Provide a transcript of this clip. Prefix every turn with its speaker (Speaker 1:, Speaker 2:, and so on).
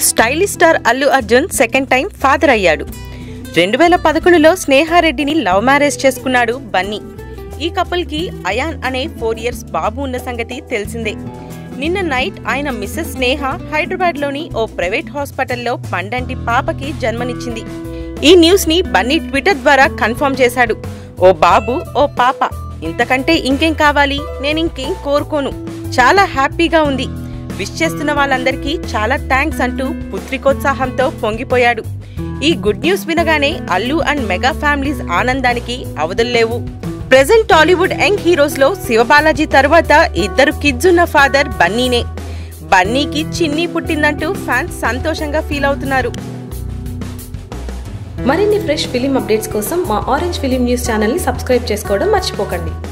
Speaker 1: stylish star Allu Arjun second time father అయ్యాడు రెండు వేల పదకొండులో స్నేహారెడ్డిని లవ్ మ్యారేజ్ చేసుకున్నాడు బన్నీ ఈ కపుల్కి అయాన్ అనే ఫోర్ ఇయర్స్ బాబు ఉన్న సంగతి తెలిసిందే నిన్న నైట్ ఆయన మిస్సెస్ స్నేహ హైదరాబాద్లోని ఓ ప్రైవేట్ హాస్పిటల్లో పండంటి పాపకి జన్మనిచ్చింది ఈ న్యూస్ ని బన్నీ ట్విట్టర్ ద్వారా కన్ఫర్మ్ చేశాడు ఓ బాబు ఓ పాప ఇంతకంటే ఇంకేం కావాలి నేను ఇంకేం కోరుకోను చాలా హ్యాపీగా ఉంది విష్ చేస్తున్న వాళ్ళందరికీ చాలా థ్యాంక్స్ అంటూ పుత్రికోత్సాహంతో పొంగిపోయాడు ఈ గుడ్ న్యూస్ వినగానే అల్లు అండ్ మెగా ఫ్యామిలీస్ ఆనందానికి అవధుల్లేవు ప్రెజెంట్ టాలీవుడ్ యంగ్ హీరోస్ లో శివబాలాజీ తర్వాత ఇద్దరు కిడ్స్ ఉన్న ఫాదర్ బన్నీనే బన్నీకి చిన్ని పుట్టిందంటూ ఫ్యాన్స్ సంతోషంగా ఫీల్ అవుతున్నారు
Speaker 2: మరిన్ని ఫ్రెష్ ఫిలిం అప్డేట్స్ కోసం మా ఆరెంజ్ ఫిలిం న్యూస్ ఛానల్ని సబ్స్క్రైబ్ చేసుకోవడం మర్చిపోకండి